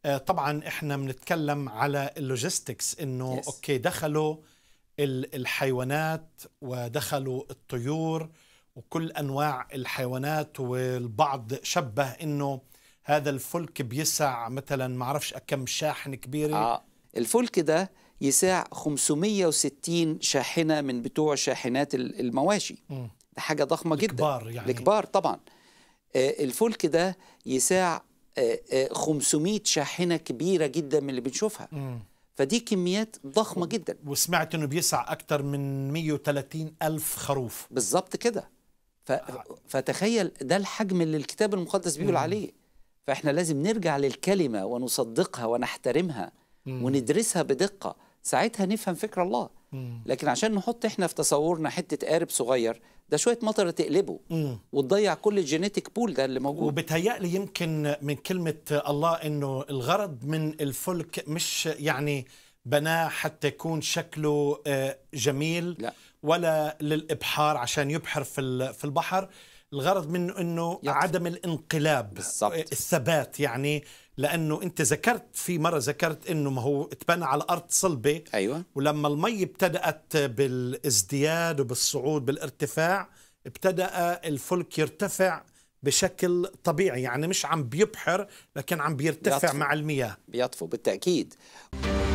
آه، طبعا احنا بنتكلم على اللوجيستكس انه Yes. اوكي دخلوا ال- الحيوانات ودخلوا الطيور وكل انواع الحيوانات والبعض شبه انه هذا الفلك بيسع مثلا ما اعرفش كم شاحن كبيره آه. الفلك ده يساع 560 شاحنة من بتوع شاحنات ال- المواشي مم. ده حاجة ضخمة جدا الكبار يعني. الكبار طبعا آه، الفلك ده يساع آه، آه، 500 شاحنة كبيرة جدا من اللي بنشوفها مم. فدي كميات ضخمة جدا وسمعت انه بيسع اكثر من 130 الف خروف بالظبط كده ف... فتخيل ده الحجم اللي الكتاب المقدس بيقول عليه فاحنا لازم نرجع للكلمة ونصدقها ونحترمها وندرسها بدقة ساعتها نفهم فكر الله لكن عشان نحط احنا في تصورنا حتة قارب صغير ده شوية مطر تقلبه مم. وتضيع كل الجينيتيك بول ده اللي موجود وبتهيألي يمكن من كلمة الله إنه الغرض من الفلك مش يعني بناه حتى يكون شكله آه، جميل لا. ولا للإبحار عشان يبحر في ال- في البحر الغرض منه إنه يطفو. عدم الانقلاب بالضبط. آه، الثبات يعني لأنه أنت ذكرت في مرة ذكرت إنه ما هو اتبنى على أرض صلبة ايوه ولما المي ابتدأت بالازدياد وبالصعود بالارتفاع ابتدأ الفلك يرتفع بشكل طبيعي يعني مش عم بيبحر لكن عم بيرتفع بيطفو. مع المياه بيطفو بالتأكيد